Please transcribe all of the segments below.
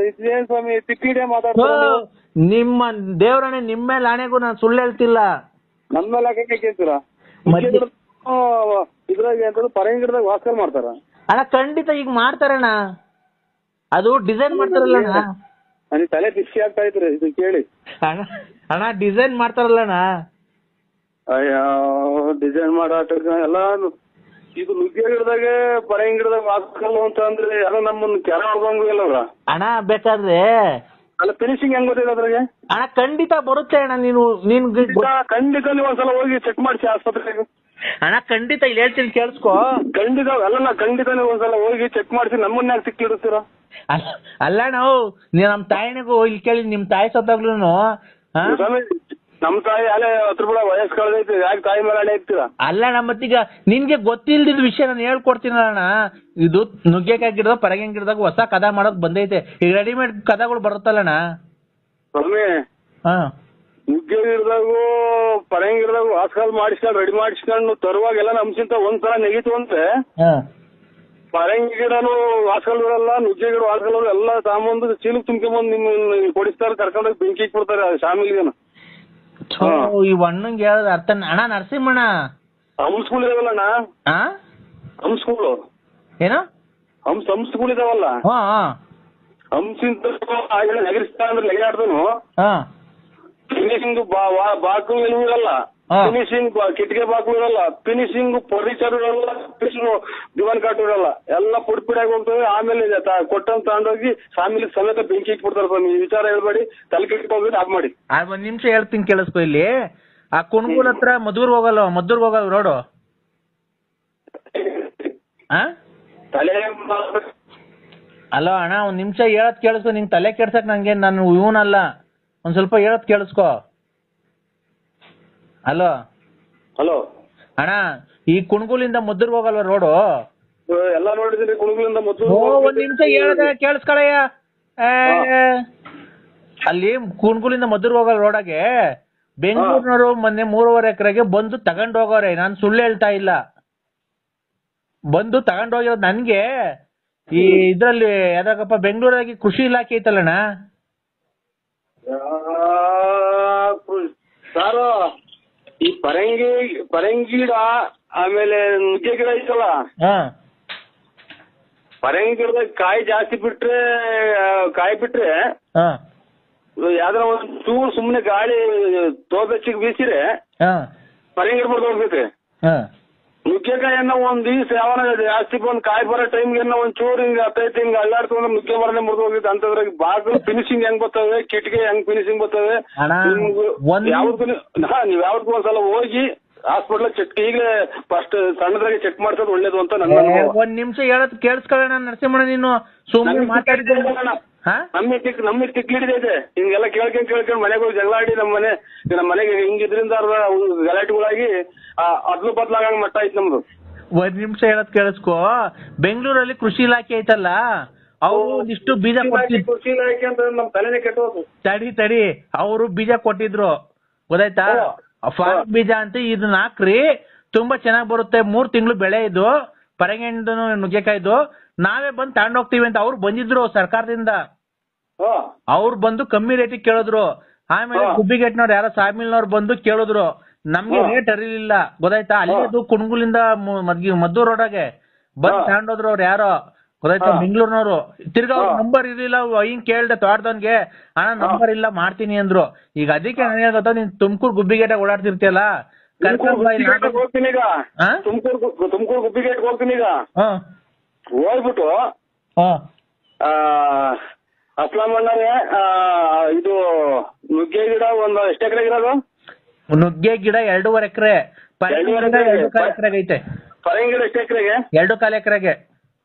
ಇದೇನ್ ಸ್ವಾಮಿ ತಿಪ್ಪಿಡೆ ಓ, ಮಾತಾಡ್ತಾರೆ ನಿಮ್ಮ ದೇವ್ರನೆ ನಿಮ್ಮ ಮೇಲೆ ಆಣೆಗೂ ನಾನು ಸುಳ್ಳು ಹೇಳ್ತಿಲ್ಲ ನಮ್ಮ ಮೇಲೆ ಹಾಕಕ್ಕೆ ಕೇಳ್ತೀರಾ ಮತ್ತೆ? ಇದ್ರಾಗ ಎಂತದ್ದು ಪರಂಗಿ ಗಿಡದಾಗ ವಾಸ್ಕರ್ ಮಾಡ್ತಾರ ಅಣ್ಣ ಖಂಡಿತ ಈಗ ಮಾಡ್ತಾರಣ್ಣ ಅದು ಡಿಸೈನ್ ಮಾಡ್ತಾರಲ್ಲಣ್ಣ ನನಗೆ ತಲೆ ಬಿಸಿ ಆಗ್ತಾ ಇದ್ರಿ ಇದು ಕೇಳಿ ಅಣ್ಣ ಅಣ್ಣ ಡಿಸೈನ್ ಮಾಡ್ತಾರಲ್ಲಣ್ಣ ಅಯ್ಯೋ ಡಿಸೈನ್ ಮಾಡಾಟ ಎಲ್ಲ ಇದು ನುಗ್ಗೆ ಗಿಡದಾಗ ಪರಂಗಿ ಗಿಡದಾಗ ವಾಸ್ಕಲ್ ಅಂತ ಅಂದ್ರೆ ಎಲ್ಲ ನಮ್ಮನ್ನ ಕೆರ ಹೊಡ್ದಂಗು ಇಲ್ಲ ಅವ್ರ ಅಣ್ಣ ಬೇಕಾದ್ರೆ ಅಲ್ಲ ಫಿನಿಶಿಂಗ್ ಹೆಂಗ್ ಗೊತ್ತಿಲ್ಲ ಅದ್ರಾಗೆ ಅಣ್ಣ ಖಂಡಿತ ಬರುತ್ತೆ ಅಣ್ಣ ನೀನು ನೀನ್ ಗಿ- ಗೊ- ಖಂಡಿತ ಖಂಡಿತ ನೀವು ಒಂದ್ಸಲ ಹೋಗಿ ಚೆಕ್ ಮಾಡಿಸಿ ಆಸ್ಪತ್ರೆಗೆ ಅಣ್ಣ ಖಂಡಿತ ಇಲ್ಲಿ ಹೇಳ್ತೀನಿ ಕೇಳಿಸ್ಕೊ ಖಂಡಿತ ಅಲ್ಲ ಖಂಡಿತ ನೀವು ಒಂದ್ಸಲ ಹೋಗಿ ಚೆಕ್ ಮಾಡಿಸಿ ನಮ್ಮನ್ನ ಯಾಕೆ ಸಿಕ್ಕಿಡ್ತೀರಾ ಅಲ್ಲ ಅಲ್ಲ ನಾವು ನೀ ನಮ್ಮ ತಾಯಿನಿಗೂ ಇಲ್ಲಿ ಕೇಳಿ ನಿಮ್ ತಾಯಿ ಸತ್ತಾಗ್ಲೂ ಸ್ವಾಮಿ ನಮ್ ತಾಯಿ ಅಲ್ಲೇ ಹತ್ರ ಬಿಡ ವಯಸ್ಸು ಕಳೆದೈತಿ ಯಾಕೆ ತಾಯಿ ಮೇಲೆ ಹಣೆ ಇರ್ತೀರಾ ಅಲ್ಲ ಅಣ್ಣ ಮತ್ತೀಗ ನಿನ್ಗೆ ಗೊತ್ತಿಲ್ದಿದ್ ವಿಷಯ ನಾನು ಹೇಳ್ಕೊಡ್ತೀನಿ ಅಣ್ಣ ಇದು ನುಗ್ಗೆಕಾಯಿ ಗಿಡದಾಗ ಪರಗಿ ಗಿಡದಾಗ ಹೊಸ ಕದ ಮಾಡೋಕ್ ಬಂದೈತೆ ಈಗ ರೆಡಿಮೇಡ್ ಕದಗಳು ಬರುತ್ತಲ್ಲಣ್ಣ ಸ್ವಾಮಿ ಹಾ ನುಗ್ಗೆ ಗಿಡದಾಗು ಪರಂಗಿ ಗಿಡದಾಗ ವಾಸ್ಕಾಲ್ ಮಾಡಿಸ್ಕೊಂಡು ರೆಡಿ ಮಾಡಿಸ್ಕೊಂಡು ತರುವಾಗೆಲ್ಲ ನಮ್ಸಿಂತ ಒಂದ್ಸಲ ನೆಗಿತು ಅಂದ್ರೆ ಹಾ ಪರಂಗಿ ಗಿಡನು ವಾಸ್ಕಲ್ ಇರಲ್ಲ ನುಗ್ಗೆ ಗಿಡ ವಾಸ್ಕಲ್ ಎಲ್ಲ ತಾಂಬಂದು ಚೀಲಕ್ ತುಂಬ್ಕೊಂಬಂದು ನಿಮ್ಮ ಕೊಡಿಸ್ತಾರೆ ಕರ್ಕೊಂಡೋಗಿ ಬೆಂಕಿ ಇಟ್ಬಿಡ್ತಾರೆ ಶಾಮಿಲಿಗೆನ ಥು, ಈ ಹಣ್ಣಂಗೆ ಹೇಳೋದು ಅರ್ಥ ಅಣ್ಣ ನರಸಿಂಹಣ್ಣ ಹಂಸ್ಗಳು ಇದಾವಲ್ಲಣ್ಣ ಆ ಹಂಸ್ಗಳು ಏನು ಹಂಸ್ ಹಂಸ್ಗಳು ಇದಾವಲ್ಲ ಹಾ ಹಾ ಹಂಸಿಂತ ಆಗಿನ ನಗರಿಸ್ತಾ ಅಂದ್ರೆ ಲೆಗಾಡ್ದನು ಹಾ ಫಿನಿಶಿಂಗ್ ಬಾಕು ಏನು ಇರಲ್ಲ ಹಾ. ಫಿನಿಶಿಂಗ್ ಕಿಟಕಿ ಬಾಕು ಇರಲ್ಲ ಫಿನಿಶಿಂಗ್ ಫರ್ನಿಚರ್ ಇರಲ್ಲ ಫಿನಿಶಿಂಗ್ ದಿವಾನ್ ಕಾಟ್ ಇರಲ್ಲ ಎಲ್ಲ ಪುಡಿ ಪುಡಿಯಾಗಿ ಹೋಗ್ತವೆ ಆಮೇಲೆ ಇದೆ ತ- ಕೊಟ್ಟಂತ ತಗೊಂಡೋಗಿ ಫ್ಯಾಮಿಲಿ ಸಮೇತ ಬೆಂಕಿ ಇಟ್ಬಿಡ್ತಾರೆ ಸ್ವಾಮಿ ಈ ವಿಚಾರ ಹೇಳ್ಬೇಡಿ ತಲೆ ಕೆಟ್ಕೋಗ್ಬಿಟ್ಟು ಆಫ್ ಮಾಡಿ ಆ ಒಂದ್ ನಿಮಿಷ ಹೇಳ್ತೀನಿ ಕೇಳಿಸ್ಕೊ ಇಲ್ಲಿ ಆ ಕುಣಗುಲ್ ಹತ್ರ ಮಧುರ್ ಹೋಗಲ್ಲ ಮಧುರ್ ಹೋಗಲ್ಲ ರೋಡು ಆ ತಲೆ ಅಲೋ ಅಣ್ಣ ಒಂದ್ ನಿಮಿಷ ಹೇಳದ್ ಕೇಳಿಸ್ಕೊ ನಿಂಗ್ ತಲೆ ಕೆಡ್ಸಕ್ ನಂಗೆ ನಾನು ಇವನಲ್ಲ ಒಂದ್ ಸ್ವಲ್ಪ ಹೇಳದ್ ಕೇಳಿಸ್ಕೊ ಹಲೋ ಹಲೋ ಅಣ್ಣ ಈ ಕುಣಗುಲಿಂದ ಮಧುರ್ ಹೋಗಲ್ವ ರೋಡು ಎಲ್ಲ ನೋಡಿದ್ರಿ ಕುಣಗಳಿಂದ ಮೊದಲು ಓ ಒಂದ್ ನಿಮಿಷ ಹೇಳದ ಕೇಳಿಸ್ಕೊಳಯ್ಯ ಏ, ಅಲ್ಲಿ ಕುಣಗುಲಿಂದ ಮಧುರ್ ಹೋಗಲ್ ರೋಡಾಗೆ ಬೆಂಗಳೂರಿನವರು ಮೊನ್ನೆ ಮೂರುವರೆ ಎಕರೆಗೆ ಬಂದು ತಗೊಂಡ್ ಹೋಗೋರೆ ನಾನ್ ಸುಳ್ಳು ಹೇಳ್ತಾ ಇಲ್ಲ ಬಂದು ತಗೊಂಡ್ ಹೋಗಿರೋದು ನನ್ಗೆ ಈ ಇದ್ರಲ್ಲಿ ಯಾವ್ದಾಗಪ್ಪ ಬೆಂಗಳೂರಾಗಿ ಕೃಷಿ ಇಲಾಖೆ ಐತಲ್ಲಣ್ಣ ಸಾರು ಈ ಪರಂಗಿ ಪರಂಗಿ ಗಿಡ ಆಮೇಲೆ ನುಗ್ಗೆ ಗಿಡ ಐತಲ್ಲ ಹಾ ಪರಂಗಿ ಗಿಡದಾಗ ಕಾಯಿ ಜಾಸ್ತಿ ಬಿಟ್ರೆ ಆ, ಕಾಯಿ ಬಿಟ್ರೆ ಹಾ ಯಾವ್ದಾರ ಒಂದ್ ಚೂರು ಸುಮ್ನೆ ಗಾಳಿ ತೋಬೆಚ್ಚಿಗೆ ಬೀಸಿರೆ ಹಾ ಪರಂಗಿ ಗಿಡ ಬಿಡ್ದು ಹೋಗ್ತೈತೆ ಹಾ ನುಗ್ಗೆಕಾಯನ್ನ ಒಂದ್ ದಿವ್ಸ ಯಾವನ ಜಾಸ್ತಿ ಬಂದ್ ಕಾಯಿ ಬರೋ ಟೈಮ್ಗೆ ಒಂದ್ ಚೂರು ಹಿಂಗ ಹತ್ತೈತಿ ಹಿಂಗ ಅಲ್ಲಾಡ್ತಂದ್ರೆ ನುಗ್ಗೆ ಮರನೇ ಮುರಿದು ಹೋಗಿತ್ತು ಅಂತದ್ರಾಗ ಬಾಗಿಲು ಫಿನಿಶಿಂಗ್ ಹೆಂಗ್ ಬರ್ತವೆ ಕಿಟಕಿ ಹೆಂಗ್ ಫಿನಿಶಿಂಗ್ ಬರ್ತವೆ ಅಣ್ಣ, ಒಂದ್- ಯಾವ್ದು ನೀವ್ ಯಾವ್ದಕ್ಕೂ ಒಂದ್ಸಲ ಹೋಗಿ ಹಾಸ್ಪಿಟ್ಲ್ ಚೆಕ್ ಈಗಲೇ ಫಸ್ಟ್ ಸಣ್ಣದ್ರಾಗೆ ಚೆಕ್ ಮಾಡ್ಸೋದು ಒಳ್ಳೇದು ಅಂತ ನನ್ನ ಅನುಭವ ಒಂದ್ ನಿಮಿಷ ಹೇಳದ್ ಕೇಳಿಸ್ಕೊಳ್ಳೋಣ ನರಸಿಂಹಣ್ಣ ನೀನು ಸುಮ್ಮನೆ ನಮ್ಗೆ ಮಾತಾಡಿದ ತಿಕ್ಕಿದೆ ಹಾ ನಮಗೆ ತಿಕ್ ನಮಗೆ ತಿಕ್ ಹಿಡಿದೈತೆ ಹಿಂಗೆಲ್ಲ ಕೇಳ್ಕೊಂಡ್ ಕೇಳ್ಕೊಂಡ್ ಮನೆಗೆ ಹೋಗಿ ಜಗಳ ಆಡಿ ನಮ್ಮ ಮನೆ ನಮ್ಮ ಮನೆಗೆ ಹಿಂಗಿದ್ರಿಂದ ಅರ್ಧ ಗಲಾಟೆಗಳಾಗಿ ಅದ್ಲು ಬದ್ಲಾಗಂಗ್ ಮಟ್ಟ ಐತ್ ನಮ್ದು ಒಂದ್ ನಿಮಿಷ ಹೇಳದ್ ಕೇಳಿಸ್ಕೊ ಬೆಂಗಳೂರಲ್ಲಿ ಕೃಷಿ ಇಲಾಖೆ ಐತಲ್ಲ ಅವ್ರು ಒಂದಿಷ್ಟು ಬೀಜ ಕೊಡ್ತಿದ್ ಕೃಷಿ ಇಲಾಖೆ ಅಂತ ನಮ್ ತಲೆನೇ ಕೆಟ್ಟೋದು ತಡಿ ತಡಿ ಅವರು ಬೀಜ ಕೊಟ್ಟಿದ್ರು ಗೊತ್ತಾಯ್ತಾ ಹಾ. ಫಾರ್ಮ್ ಬೀಜ ಅಂತ ಇದನ್ನ ಹಾಕ್ರಿ ತುಂಬಾ ಚೆನ್ನಾಗ್ ಬರುತ್ತೆ ಮೂರ್ ತಿಂಗಳು ಬೆಳೆ ಇದು ಪರಂಗಿಂಡು ನುಗ್ಗೆಕಾಯ್ದು ನಾವೇ ಬಂದು ತಗೊಂಡೋಗ್ತೀವಿ ಅಂತ ಅವ್ರು ಬಂದಿದ್ರು ಸರ್ಕಾರದಿಂದ ಹಾ ಅವ್ರು ಬಂದು ಕಮ್ಮಿ ರೇಟಿಗೆ ಕೇಳಿದ್ರು ಆಮೇಲೆ ಹಾ. ಗುಬ್ಬಿಗೆಟ್ನವ್ರು ಯಾರೋ ಸಾಮಿಲ್ನವ್ರು ಬಂದು ಕೇಳಿದ್ರು ನಮ್ಗೆ ಹಾ. ರೇಟ್ ಅರಿಲಿಲ್ಲ ಗೊತ್ತಾಯ್ತಾ ಅಲ್ಲಿದು ಕುಣಗುಲಿಂದ ಮು- ಮದ್ಗಿ ಮದ್ದೂರ್ ರೋಡಾಗೆ ಬಂದ್ ಹಾ. ತಗೊಂಡೋದ್ರು ಅವ್ರು ಯಾರೋ ಗೊತ್ತಾಯ್ತಾ ಹಾ. ಬೆಂಗಳೂರಿನವ್ರು ತಿರ್ಗಾ ಹಾ. ನಂಬರ್ ಇರ್ಲಿಲ್ಲ ಹಿಂಗ್ ಕೇಳ್ದೆ ತೋಟದವನ್ಗೆ ಅಣ್ಣ ನಂಬರ್ ಇಲ್ಲ ಮಾಡ್ತೀನಿ ಅಂದ್ರು ಈಗ ಅದಕ್ಕೆ ನನಗೆ ಗೊತ್ತಾ ನೀನ್ ತುಮಕೂರು ಗುಬ್ಬಿಗೇಟಾಗ ಓಡಾಡ್ತಿರ್ತೀಯಲ್ಲ ಕರ್ಕೊಂಡ್ ಬಾ ಇಲ್ಲಿ ಗುಬ್ಬಿಗೇಟ್ಗೆ ಹೋಗ್ತೀನಿ ಈಗ ಹಾ? ತುಮಕೂರು ತುಮಕೂರು ಗುಬ್ಬಿಗೇಟ್ಗೆ ಹೋಗ್ತೀನಿ ಈಗ ಹಾ ಹೋಗ್ಬಿಟ್ಟು ಹಾ ಆ, ಅಸ್ಲಾಂ ಅಣ್ಣರೇ ಆ, ಇದು ನುಗ್ಗೆ ಗಿಡ ಒಂದು ಎಷ್ಟು ಎಕರೆ ಇರೋದು ನುಗ್ಗೆ ಗಿಡ ಎರಡೂವರೆ ಎಕರೆ ಎರಡೂವರೆ ಎಕ್ರೆ? ಎರಡು ಕಾಲ ಎಕರೆಗೆ ಐತೆ ಪರಂಗಿ ಗಿಡ ಎಷ್ಟು ಎಕರೆಗೆ ಎರಡು ಕಾಲ ಎಕರೆಗೆ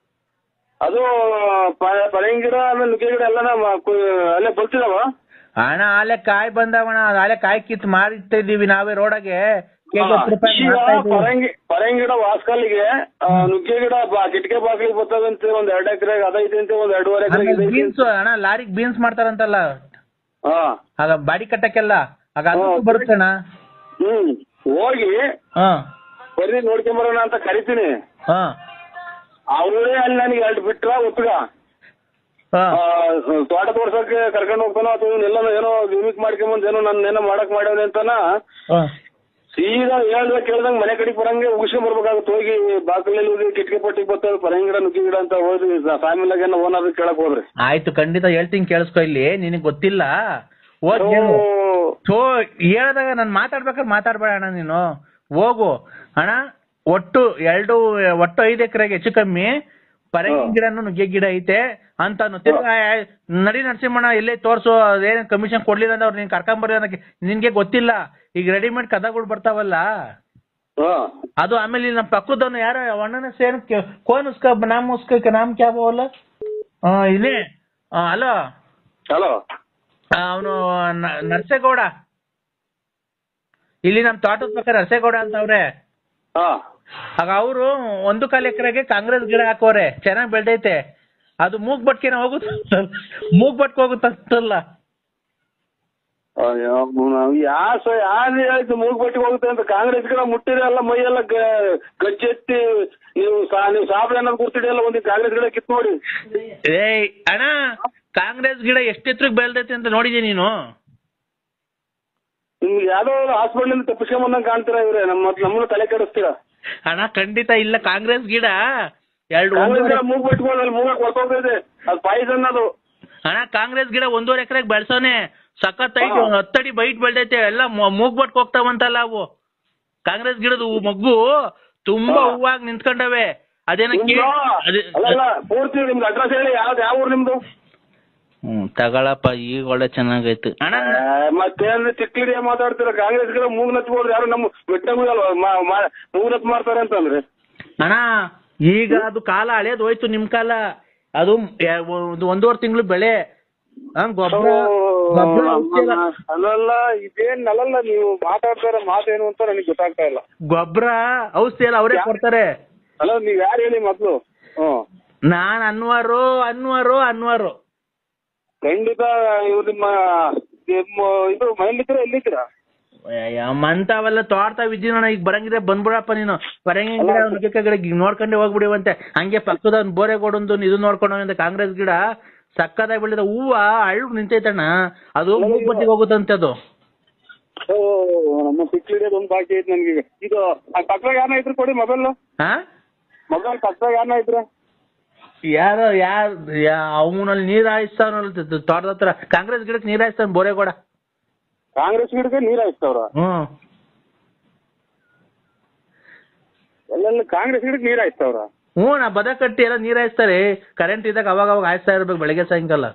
ಅದು ಪ- ಪರಂಗಿ ಗಿಡ ಆಮೇಲೆ ನುಗ್ಗೆ ಗಿಡ ಎಲ್ಲ ಅಲ್ಲೇ ಬರ್ತಿದಾವ ಅಣ್ಣ ಆಲೆ ಕಾಯಿ ಬಂದವಣ ಆಲೆ ಕಾಯಿ ಕಿತ್ ಮಾರಿತಾ ಇದೀವಿ ನಾವೇ ರೋಡಾಗೆ ಕೆಜಿ ಹತ್ತು ರೂಪಾಯಿ ಈಗ ಮಾರ್ತಾ ಇದೀವಿ. ಪರಂಗಿ ಪರಂಗಿ ಗಿಡ ವಾಸ್ಕಲ್ಲಿಗೆ ಆ, ನುಗ್ಗೆ ಗಿಡ ಬಾ- ಕಿಟಕಿ ಬಾಗಿಲಿಗೆ ಬರ್ತದಂತೆ ಒಂದ್ ಎರಡು ಎಕರೆ ಅದೈತೆ ಅಂತೆ ಒಂದ್ ಎರಡೂವರೆ ಎಕರೆ ಆಮೇಲೆ ಬೀನ್ಸ್ ಅಣ್ಣ ಲಾರಿಗೆ ಬೀನ್ಸ್ ಮಾಡ್ತಾರಂತಲ್ಲ ಹಾ ಆಗ ಬಾಡಿ ಕಟ್ಟಕ್ಕೆಲ್ಲ ಆಗ ಅದು ಹಾ. ಬರುತ್ತೆ ಅಣ್ಣ ಹ್ಮ್ ಹೋಗಿ ಹಾ ಬರ್ರಿ ನೋಡ್ಕೊಂಬರೋಣ ಅಂತ ಕರಿತೀನಿ ಹಾ ಅವರೇ ಅಲ್ಲಿ ನನಗೆ ಎರಡು ಬಿಟ್ರ ಒತ್ತಗ ಹಾ. ಆ, ತೋಟ ತೋರ್ಸಕ್ಕೆ ಕರ್ಕೊಂಡು ಹೋಗ್ತಾನೋ ಅಥವಾ ಇವನ್ನೆಲ್ಲ ಏನೋ ಗಿಮಿಕ್ ಮಾಡ್ಕೊಂಬಂದ್ ಏನೋ ನನ್ನ ಏನೋ ಮಾಡಕ್ ಮಾಡ್ಯಾವನೆ ಅಂತಾನ ಹಾ. ಸೀದಾ ಹೇಳ್ದ ಕೇಳ್ದಂಗ್ ಮನೆ ಕಡೆಗೆ ಬರಂಗೆ ಉಗಿಸ್ಕೊಂಡ್ ಬರ್ಬೇಕಾಗುತ್ತೆ ಹೋಗಿ ಬಾಗಿಲಲ್ಲಿ ಹೋಗಿ ಕಿಟಕಿ ಪಟ್ಟಿಗೆ ಬರ್ತಾವೆ ಪರಂಗಿ ಗಿಡ ನುಗ್ಗಿ ಗಿಡ ಅಂತ ಹೋಗಿ ಫ್ಯಾಮಿಲಿಯಾಗ ಏನೋ ಓನರ್ ಕೇಳಕ್ ಹೋದ್ರಿ ಆಯ್ತು ಖಂಡಿತ ಹೇಳ್ತೀನಿ ಕೇಳಿಸ್ಕೊ ಇಲ್ಲಿ ನಿನಗ್ ಗೊತ್ತಿಲ್ಲ ಹೋದ್ ಹೇಳು ಥೋ ಹೇಳ್ದಾಗ ನಾನು ಮಾತಾಡ್ಬೇಕಾದ್ರೆ ಮಾತಾಡ್ಬೇಡ ಅಣ್ಣ ನೀನು ಹೋಗು ಅಣ್ಣ ಒಟ್ಟು ಎರಡು ಒಟ್ಟು ಐದು ಎಕರೆಗೆ ಹೆಚ್ಚು ಕಮ್ಮಿ ಪರಂಗಿ ಹಾ. ಗಿಡನು ನುಗ್ಗೆ ಗಿಡ ಐತೆ ಅಂತಾನು ತಿರ್ಗಾ ನಡಿ ನರಸಿಂಹಣ್ಣ ಎಲ್ಲೇ ತೋರ್ಸು ಅದೇನ್ ಕಮಿಷನ್ ಕೊಡ್ಲಿಲ್ಲ ಅಂದ್ರೆ ಅವ್ರು ನೀನ್ ಕರ್ಕೊಂಬರ್ರಿ ಅನ್ನಕ್ಕೆ ನಿನ್ಗೆ ಗೊತ್ತಿಲ್ಲ ಈಗ ರೆಡಿಮೇಡ್ ಕದಗಳು ಬರ್ತಾವಲ್ಲ ಹಾ ಅದು ಆಮೇಲೆ ಇಲ್ಲಿ ನಮ್ಮ ಪಕ್ಕದವನು ಯಾರೋ ಅಣ್ಣನ ಸೇರ್ ಕೋನ್ ಉಸ್ಕ ನಾಮ್ ಉಸ್ಕ ನಾಮ್ ಕ್ಯಾ ಬೋಲ ಆ, ಇಲ್ಲಿ ಹಲೋ ಹಲೋ ಅವನು ನರಸೇಗೌಡ ಇಲ್ಲಿ ನಮ್ ತೋಟದ ಪಕ್ಕ ನರಸೇಗೌಡ ಅಂತ ಅವ್ರೆ ಹಾ ಆಗ ಅವರು ಒಂದು ಕಾಲ್ ಎಕರೆಗೆ ಕಾಂಗ್ರೆಸ್ ಗಿಡ ಹಾಕೋರೆ ಚೆನ್ನಾಗ್ ಬೆಳ್ದೈತೆ ಅದು ಮೂಗ್ ಬಟ್ಕೆನ ಹೋಗುತ್ತೆ ಮೂಗ್ ಬಟ್ಕೆ ಹೋಗುತ್ತಲ್ಲ ಯಾಸ ಯಾರು ಆಯ್ತು ಮೂಗ್ ಬಟ್ಟಿಗೆ ಹೋಗುತ್ತೆ ಅಂತ ಕಾಂಗ್ರೆಸ್ ಗಿಡ ಮುಟ್ಟಿದ್ರೆ ಎಲ್ಲ ಮೈಯೆಲ್ಲ ಗ- ಗಚ್ಚೆತ್ತಿ ನೀವು ಸಾ ನೀವು ಸಾಬ್ರ ಏನಾದ್ರು ಕೂರ್ತಿಡಿಯಲ್ಲ ಒಂದು ಕಾಂಗ್ರೆಸ್ ಗಿಡ ಕಿತ್ ನೋಡಿ ಏಯ್ ಅಣ್ಣ ಕಾಂಗ್ರೆಸ್ ಗಿಡ ಎಷ್ಟು ಎತ್ತರಕ್ಕೆ ಬೆಳ್ದೈತೆ ಅಂತ ನೋಡಿದೀಯ ನೀನು ನಿಮ್ಗೆ ಯಾವ್ದೋ ಹಾಸ್ಪಿಟಲ್ ತಪ್ಪಿಸ್ಕೊಂಡ್ ಬಂದಂಗ್ ಕಾಣ್ತೀರಾ ಇವ್ರೆ ನಮ್ಮ ನಮ್ಮನ್ನ ತಲೆ ಕೆಡಿಸ್ತೀರಾ ಅಣ್ಣ ಖಂಡಿತ ಇಲ್ಲ ಕಾಂಗ್ರೆಸ್ ಗಿಡ ಎರಡು ಕಾಂಗ್ರೆಸ್ ಗಿಡ ಒಂದೂವರೆ ಮೂಗ್ ಬಟ್ಕೊಂಡು ಅಲ್ಲಿ ಮೂಗಕ್ಕೆ ಹೊರ್ತೋಗ್ತೈತೆ ಅದು ಪಾಯ್ಸನ್ ಅದು ಅಣ್ಣ ಕಾಂಗ್ರೆಸ್ ಗಿಡ ಒಂದೂವರೆ ಎಕರೆಗೆ ಬೆಳ್ಸೋನೆ ಸಖತ್ ಐತಿ ಹಾ. ಒಂದ್ ಹತ್ತಡಿ ಬೈಟ್ ಬೆಳ್ದೈತೆ ಎಲ್ಲ ಮೊ- ಮೂಗ್ ಬಟ್ಕ್ ಹೋಗ್ತಾವಂತಲ್ಲ ಅವು ಕಾಂಗ್ರೆಸ್ ಗಿಡದ ಹೂ- ಮಗ್ಗು ತುಂಬಾ ಹಾ. ಹೂವಾಗಿ ನಿಂತ್ಕೊಂಡವೆ ಅದೇನ ಕೇ- ಅದೇ- ಅಲ್ಲ ಪೂರ್ತಿ ನಿಮ್ದು ಅಡ್ರೆಸ್ ಹೇಳಿ ಯಾವ್ದು ಯಾವ ಊರು ನಿಮ್ದು ಹ್ಮ್ ತಗೊಳಪ್ಪ ಈಗ ಒಳ್ಳೆ ಚೆನ್ನಾಗೈತೆ ಅಣ್ಣ ಆ, ಮತ್ತೇನ್ರಿ ಚಿಕ್ಕಲಿಡಿಯ ಮಾತಾಡ್ತೀರ ಕಾಂಗ್ರೆಸ್ ಗಿಡ ಮೂಗ್ ನಚ್ಬೋದು ಯಾರು ನಮ್ಮ ಬೆಟ್ಟ ಮೂಗಲ್ವಾ ಮೂಗ್ ನತ್ ಮಾಡ್ತಾರೆ ಅಂತಂದ್ರೆ ಅಣ್ಣ ಈಗ ಅದು ಕಾಲ ಹಳೇದು ಹೋಯ್ತು ನಿಮ್ ಕಾಲ ಅದು ಎ- ಒಂದು ಒಂದೂವರೆ ತಿಂಗಳು ಬೆಳೆ ಹಂಗ್ ಗೊಬ್ಬರ ಗೊಬ್ಬರ ಔಷಧಿ ಎಲ್ಲ- ಅಲ್ಲಲ್ಲ ಇದೇನ್ ಅಲ್ಲಲ್ಲ ನೀವು ಮಾತಾಡ್ತಾರ ಮಾತೇನು ಅಂತ ನನಗೆ ಗೊತ್ತಾಗ್ತಾ ಇಲ್ಲ ಗೊಬ್ಬರ ಔಷಧಿ ಎಲ್ಲ ಅವರೇ ಕೊಡ್ತಾರೆ ಅಲ್ಲ ನೀವ್ ಯಾರು ಹೇಳಿ ಮೊದ್ಲು ಹ್ಮ್ ನಾನ್ ಅನ್ವಾರು ಅನ್ವಾರು ಅನ್ವಾರು ಖಂಡಿತ ಇವ್ರು ನಿಮ್ಮ ನಿಮ್ಮ ಇದು ಮನೇಲಿದ್ದೀರಾ ಎಲ್ಲಿದ್ದೀರಾ ಮಂತಾವೆಲ್ಲ ತೋರ್ತಾವ್ ಇದ್ದೀನಣ್ಣ ಈಗ ಬರಂಗಿದ್ರೆ ಬಂದ್ಬಿಡಪ್ಪ ನೀನು ಬರಂಗಿ ಗಿಡ ನುಗ್ಗೆಕಾಯಿ ಗಿಡ ಈಗ ನೋಡ್ಕೊಂಡೆ ಹೋಗ್ಬಿಡಿವಂತೆ ಹಂಗೆ ಪಕ್ಕದ ಬೋರೆಗೋಡೊಂದು ಇದು ನೋಡ್ಕೊಂಡು ಕಾಂಗ್ರೆಸ್ ಗಿಡ ಸಕ್ಕದಾಗಿ ಬೆಳೆದ ಹೂವ ಅಳ್ಳು ನಿಂತೈತಣ್ಣ ಅದು ಮೂಗ್ಬಟ್ಟಿಗೆ ಹೋಗುತ್ತಂತೆ ಅದು ಓ ನಮ್ಮ ಚಿಕ್ಕಲಿಡಿಯೋದು ಒಂದು ಬಾಕಿ ಐತೆ ನನ್ಗೆ ಈಗ. ಇದು ಆ ಪಕ್ಕದಾಗ ಯಾರನ್ನ ಇದ್ರು ಕೊಡಿ ಮೊಬೈಲ್ ಹಾ ಮೊಬೈಲ್ ಪಕ್ಕದಾಗ ಯಾರನ್ನ ಇದ್ರೆ ಯಾರೋ ಯಾರ್ ಅವನಲ್ಲಿ ನೀರ್ ಹಾಯಿಸ್ತಾವನಲ್ಲ ತೋಟದ ಹತ್ರ ಕಾಂಗ್ರೆಸ್ ಗಿಡಕ್ಕೆ ನೀರ್ ಹಾಯಿಸ್ತಾನ ಬೋರೆಗೋಡ ಕಾಂಗ್ರೆಸ್ ಗಿಡಕ್ಕೆ ನೀರ್ ಹಾಯಿಸ್ತವ್ರ ಹ್ಮ್ ಎಲ್ಲೆಲ್ಲ ಕಾಂಗ್ರೆಸ್ ಗಿಡಕ್ಕೆ ನೀರ್ ಹಾಯಿಸ್ತವ್ರ ಹ್ಞೂ ನಾ ಬದ ಕಟ್ಟಿ ಎಲ್ಲ ನೀರ್ ಹಾಯಿಸ್ತಾರೆ ಕರೆಂಟ್ ಇದ್ದಾಗ ಅವಾಗ ಅವಾಗ ಹಾಯಿಸ್ತಾ ಇರ್ಬೇಕು ಬೆಳಗ್ಗೆ ಸಾಯಂಕಾಲ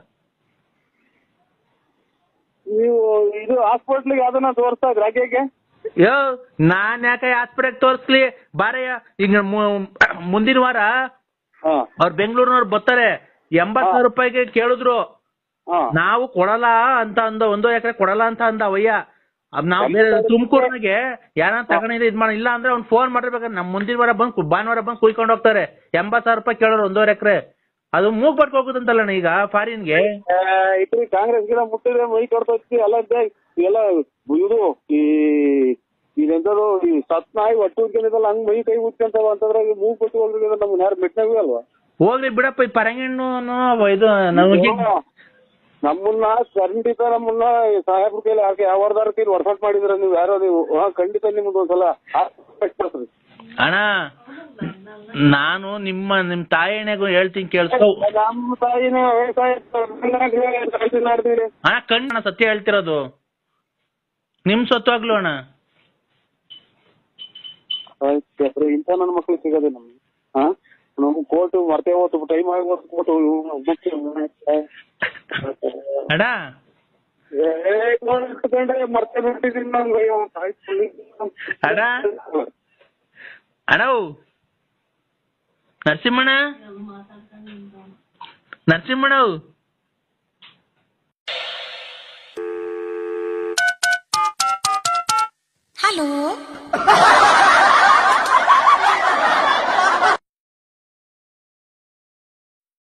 ನೀವು ಇದು ಹಾಸ್ಪಿಟ್ಲಿಗೆ ಯಾವ್ದನ್ನ ತೋರಿಸ್ತಾ ಇದ್ರ ಆಕೆಗೆ ಯೋ ನಾನ್ ಯಾಕೆ ಆಸ್ಪತ್ರೆಗೆ ತೋರಿಸ್ಲಿ ಬಾರಯ್ಯ ಈಗ ಮು- ಮುಂದಿನ ವಾರ ಹಾ ಅವ್ರು ಬೆಂಗಳೂರಿನವ್ರು ಬರ್ತಾರೆ ಎಂಬತ್ ಸಾವಿರ ರೂಪಾಯಿಗೆ ಕೇಳಿದ್ರು ಹಾ ನಾವು ಕೊಡಲ್ಲ ಅಂತ ಅಂದ ಒಂದು ಎಕರೆ ಕೊಡಲ್ಲ ಅಂತ ಅಂದ ಅವಯ್ಯ ಅದ್ ನಾವ್ ಬೇರೆ ತುಮಕೂರ್ನಾಗೆ ಯಾರ ತಗೊಂಡಿದ್ರೆ ಇದ್ ಮಾಡಿ ಇಲ್ಲ ಅಂದ್ರೆ ಅವ್ನ್ ಫೋನ್ ಮಾಡಿರ್ಬೇಕಾದ್ರೆ ನಮ್ ಮುಂದಿನ ವಾರ ಬಂದ್ ಕು- ಭಾನುವಾರ ಬಂದ್ ಕುಯ್ಕೊಂಡು ಹೋಗ್ತಾರೆ ಎಂಬತ್ ಸಾವಿರ ರೂಪಾಯಿ ಕೇಳೋರು ಒಂದೂವರೆ ಎಕರೆ ಅದು ಮೂಗ್ ಪಟ್ಕ ಹೋಗುತ್ತಂತಲ್ಲಣ್ಣ ಈಗ ಫಾರಿನ್ಗೆ ಇದ್ರಿ ಕಾಂಗ್ರೆಸ್ ಗಿಡ ಮುಟ್ಟಿದ್ರೆ ಮೈ ಕೊಡ್ತೈತಿ ಎಲ್ಲ ಇದ್ದೆ ಎಲ್ಲ ಇದು ಈ ಇದೆಂತದು ಈ ಸತ್ ನಾಯಿ ಒಟ್ಟು ಉದ್ಕೊಂಡಿದ್ದಲ್ಲ ಹಂಗ್ ಮೈ ಕೈ ಉದ್ಕೊಂತಾವ ಅಂತಂದ್ರೆ ಮೂಗ್ ಕೊಟ್ಟು ಹೋಗ್ರಿ ನಮ್ಗೆ ಯಾರು ಮೆಟ್ನಾಗೂ ಅಲ್ವಾ ಹೋಗ್ಲಿ ಬಿಡಪ್ಪ ಈ ಪರಂಗಿಣ್ಣು ಇದು ನಮಗೆ ನಮ್ಮನ್ನ ಖಂಡಿತ ನಮ್ಮನ್ನ ಸಾಹೇಬ್ರ ಕೈಲಿ ಹಾಕಿ ಯಾವ ವಾರದಾರ ಕೈಲಿ ವರ್ಕೌಟ್ ಮಾಡಿದ್ರ ನೀವು ಯಾರೋ ನೀವು ಹಾ ಖಂಡಿತ ನಿಮ್ದು ಒಂದ್ಸಲ ಮಾಡ್ರಿ ಅಣ್ಣ ನಾನು ನಿಮ್ಮ ನಿಮ್ ತಾಯಿನೆಗೂ ಹೇಳ್ತೀನಿ ಕೇಳಿಸ್ಕೊ ನಮ್ಮ ತಾಯಿನ ವ್ಯವಸಾಯ ಮಾಡ್ತೀವಿ ಅಣ್ಣ ಕಣ್ಣು ಸತ್ಯ ಹೇಳ್ತಿರೋದು ನಿಮ್ ಸತ್ವಾಗ್ಲು ಅಣ್ಣ ಇಂಥ ನನ್ನ ಮಕ್ಳು ಸಿಗೋದೆ ನಮ್ಗೆ ಹಾ ನಮ್ಗೆ ಕೋರ್ಟು ಮರ್ತೇ ಹೋತು ಟೈಮ್ ಆಗಿ ಹೋತು ಕೋರ್ಟು ಅಣ್ಣ ಇಟ್ಕೊಂಡ್ರೆ ಮರ್ತೇ ಬಿಟ್ಟಿದ್ದೀನಿ ನಂಗೆ ಅಯ್ಯೋ, ಆಯ್ತು. ಅಣ್ಣ? ಅಣ್ಣ ನರಸಿಂಹಣ್ಣ ನರಸಿಂಹಣ್ಣ Hello.